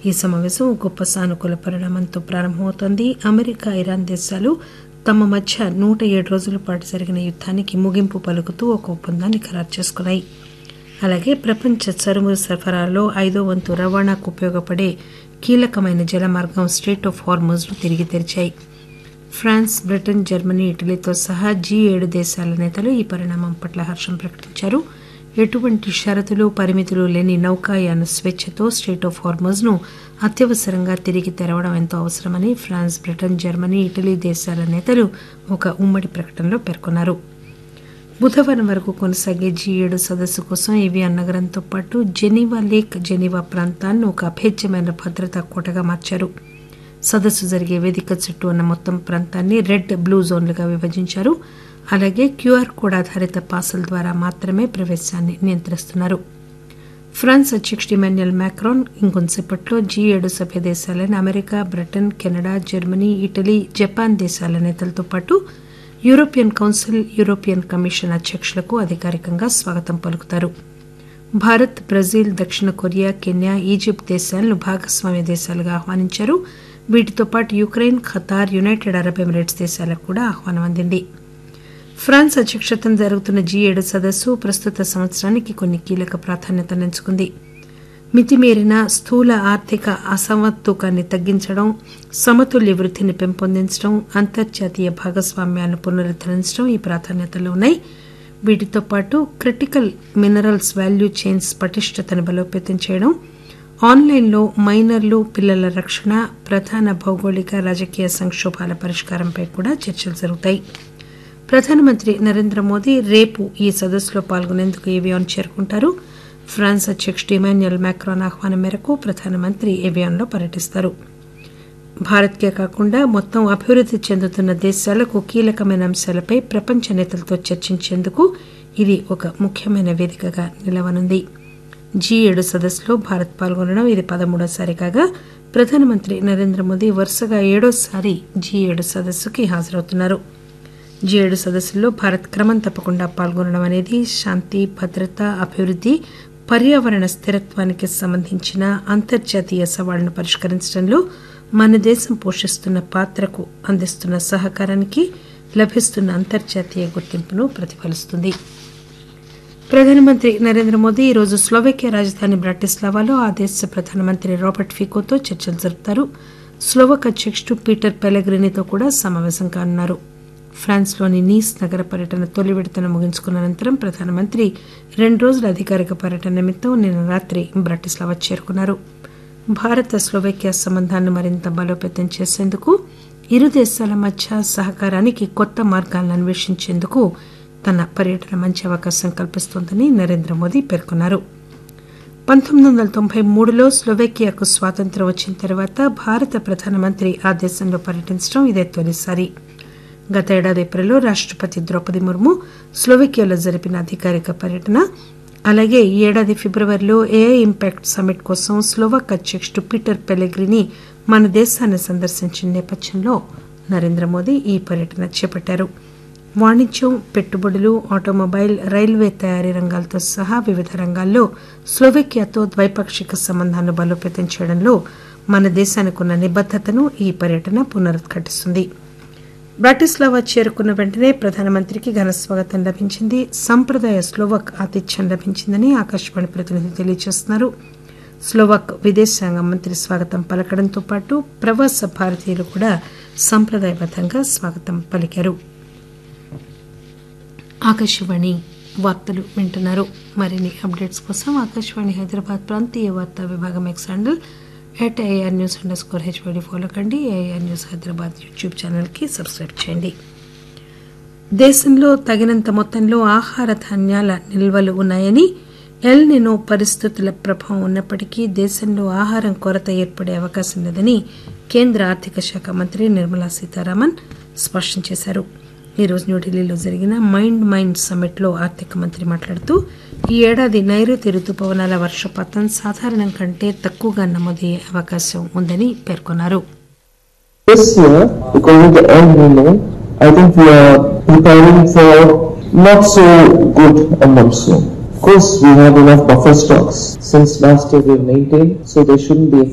ఈ సమావేశం గొప్ప సానుకూల పరిణామంతో ప్రారంభమవుతోంది అమెరికా ఇరాన్ దేశాలు తమ మధ్య నూట ఏడు రోజుల పాటు జరిగిన యుద్దానికి ముగింపు పలుకుతూ ఒక ఒప్పందాన్ని ఖరారు చేసుకున్నాయి అలాగే ప్రపంచ చరువు సరఫరాలో ఐదో వంతు రవాణాకు ఉపయోగపడే కీలకమైన జలమార్గం స్ట్రేట్ ఆఫ్ హార్మోజ్ ను తిరిగి తెరిచాయి ఫ్రాన్స్ బ్రిటన్ జర్మనీ ఇటలీతో సహా జీ ఏడు దేశాల నేతలు ఈ పరిణామం పట్ల హర్షం ప్రకటించారు ఎటువంటి షరతులు పరిమితులు లేని నౌకాయాన స్వేచ్ఛతో స్ట్రేట్ ఆఫ్ హార్మోజ్ ను అత్యవసరంగా తిరిగి తెరవడం ఎంతో అవసరమని ఫ్రాన్స్ బ్రిటన్ జర్మనీ ఇటలీ దేశాల నేతలు ఒక ఉమ్మడి ప్రకటనలో పేర్కొన్నారు బుధవారం వరకు కొనసాగే జీ ఏడు సదస్సు కోసం ఏవియాన్ నగరంతో పాటు జెనీవా లేక్ జెనీవా ప్రాంతాన్ని ఒక అభేద్యమైన భద్రతా కోటగా మార్చారు సదస్సు జరిగే వేదిక చుట్టూ ఉన్న మొత్తం ప్రాంతాన్ని రెడ్ బ్లూ జోన్లుగా విభజించారు అలాగే క్యూఆర్ కోడ్ ఆధారిత పాసుల ద్వారా మాత్రమే ప్రవేశాన్ని నియంత్రిస్తున్నారు ఫ్రాన్స్ అధ్యక్షుడు ఇమాన్యుయల్ మ్యాక్రాన్ ఇంకొంతసేపట్లో జీ ఏడు సభ్య దేశాలైన America Britain Canada Germany Italy Japan దేశాల నేతలతో పాటు యూరోపియన్ కౌన్సిల్ యూరోపియన్ కమిషన్ అధ్యక్షులకు అధికారికంగా స్వాగతం పలుకుతారు భారత్ బ్రెజిల్ దక్షిణ కొరియా కెన్యా ఈజిప్ట్ దేశాలను భాగస్వామ్య దేశాలుగా ఆహ్వానించారు వీటితో పాటు Ukraine Qatar United Arab Emirates దేశాలకు కూడా ఆహ్వానం అందింది ఫ్రాన్స్ అధ్యక్షతన జరుగుతున్న జీ ఏడు సదస్సు ప్రస్తుత సంవత్సరానికి కొన్ని కీలక ప్రాధాన్యతనించుకుంది మితిమీరిన స్థూల ఆర్థిక అసమతుకాన్ని తగ్గించడం సమతుల్య వృద్ధిని పెంపొందించడం అంతర్జాతీయ భాగస్వామ్యాన్ని పునరుద్దరించడం ఈ ప్రాధాన్యతలు ఉన్నాయి వీటితో పాటు క్రిటికల్ మినరల్స్ వాల్యూ చైన్స్ పటిష్టతను బలోపేతం చేయడం ఆన్లైన్లో మైనర్లు పిల్లల రక్షణ ప్రధాన భౌగోళిక రాజకీయ సంక్షోభాల పరిష్కారంపై కూడా చర్చలు జరుగుతాయి ప్రధానమంత్రి నరేంద్ర మోదీ రేపు ఈ సదస్సులో పాల్గొనేందుకు ఏవియాన్ చేరుకుంటారు ఫ్రాన్స్ అధ్యక్షుడు ఇమాన్యుయల్ మ్యాక్రాన్ ఆహ్వానం మేరకు ప్రధానమంత్రి ఏవియాన్లో పర్యటిస్తారు భారత్కే కాకుండా మొత్తం అభివృద్ది చెందుతున్న దేశాలకు కీలకమైన అంశాలపై ప్రపంచ నేతలతో చర్చించేందుకు ఇది ఒక ముఖ్యమైన వేదికగా నిలవనుంది జీ ఏడు సదస్సులో భారత్ పాల్గొనడం ఇది పదమూడోసారి కాగా ప్రధానమంత్రి నరేంద్ర మోదీ వరుసగా ఏడోసారి జీ ఏడు సదస్సుకి హాజరవుతున్నారు జీ ఏడు సదస్సుల్లో భారత్ క్రమం తప్పకుండా పాల్గొనడం అనేది శాంతి భద్రత అభివృద్ది పర్యావరణ స్థిరత్వానికి సంబంధించిన అంతర్జాతీయ సవాళ్లను పరిష్కరించడంలో మన దేశం పోషిస్తున్న పాత్రకు అందిస్తున్న సహకారానికి లభిస్తున్న అంతర్జాతీయ గుర్తింపును ప్రతిఫలిస్తుంది ప్రధానమంత్రి నరేంద్ర మోదీ ఈరోజు స్లోవేకియా రాజధాని బ్రాటిస్లావాలో ఆ దేశ ప్రధానమంత్రి రాబర్ట్ ఫికోతో చర్చలు జరుపుతారు స్లోవక్ అధ్యక్షుడు పీటర్ పెలగ్రినితో కూడా సమావేశం కానున్నారు ఫ్రాన్స్లోని నీస్ నగర పర్యటన తొలి విడతను ముగించుకున్న అనంతరం ప్రధానమంత్రి రెండు రోజుల అధికారిక పర్యటన నిమిత్తం నిన్న రాత్రి బ్రాటిస్లావా చేరుకున్నారు భారత స్లోవేకియా సంబంధాన్ని మరింత బలోపేతం చేసేందుకు ఇరు దేశాల మధ్య సహకారానికి కొత్త మార్గాలను అన్వేషించేందుకు తన పర్యటన మంచి అవకాశం కల్పిస్తోందని నరేంద్ర మోదీ పేర్కొన్నారు పంతొమ్మిది వందల తొంభై మూడులో స్లోవేకియాకు స్వాతంత్ర్యం వచ్చిన తర్వాత భారత ప్రధానమంత్రి ఆ దేశంలో పర్యటించడం ఇదే తొలిసారి గత ఏడాది ఏప్రిల్లో రాష్టపతి ద్రౌపది ముర్ము స్లోవేకియాలో జరిపిన అధికారిక పర్యటన అలాగే ఈ ఏడాది ఫిబ్రవరిలో ఏఐ ఇంపాక్ట్ సమ్మిట్ కోసం స్లోవాక్ అధ్యక్షుడు పీటర్ పెలెగ్రిని మన దేశాన్ని సందర్శించిన నేపథ్యంలో నరేంద్ర మోదీ ఈ పర్యటన చేపట్టారు వాణిజ్యం పెట్టుబడులు ఆటోమొబైల్ రైల్వే తయారీ రంగాలతో సహా వివిధ రంగాల్లో స్లోవేకియాతో ద్వైపాక్షిక సంబంధాలను బలోపేతం చేయడంలో మన దేశానికి ఉన్న నిబద్దతను ఈ పర్యటన పునరుద్ఘాటిస్తుంది బ్రాటిస్లావా చేరుకున్న వెంటనే ప్రధానమంత్రికి ఘన స్వాగతం లభించింది సంప్రదాయ స్లోవక్ ఆతిథ్యం లభించిందని ఆకాశవాణి ప్రతినిధి తెలియజేస్తున్నారు స్లోవాక్ విదేశాంగ మంత్రి స్వాగతం పలకడంతో పాటు ప్రవాస భారతీయులు కూడా సంప్రదాయబద్దంగా స్వాగతం పలికారు ఆకాశవాణి వార్తలు వింటున్నారు మరిన్ని అప్డేట్స్ కోసం ఆకాశవాణి హైదరాబాద్ ప్రాంతీయ వార్తా విభాగం X handle at air news underscore HYD follow కండి ఏఆర్ న్యూస్ హైదరాబాద్ యూట్యూబ్ ఛానల్కి సబ్స్క్రైబ్ చేయండి దేశంలో తగినంత మొత్తంలో ఆహార ధాన్యాల నిల్వలు ఉన్నాయని ఎల్ నినో పరిస్థితుల ప్రభావం ఉన్నప్పటికీ దేశంలో ఆహారం కొరత ఏర్పడే అవకాశం లేదని కేంద్ర ఆర్థిక శాఖ మంత్రి నిర్మలా సీతారామన్ స్పష్టం చేశారు ఈ రోజు న్యూఢిల్లీలో జరిగిన మైండ్ మైండ్ సమ్మిట్ లో ఆర్థిక మంత్రి మాట్లాడుతూ ఈ ఏడాది నైరుతి రుతుపవనాల వర్షపాతం సాధారణం కంటే తక్కువగా నమోదయ్యే అవకాశం ఉందని పేర్కొన్నారు This year, according to El Nino, I think we are preparing for not so good a monsoon. Of course, we have enough buffer stocks since last year we have maintained, so there shouldn't be a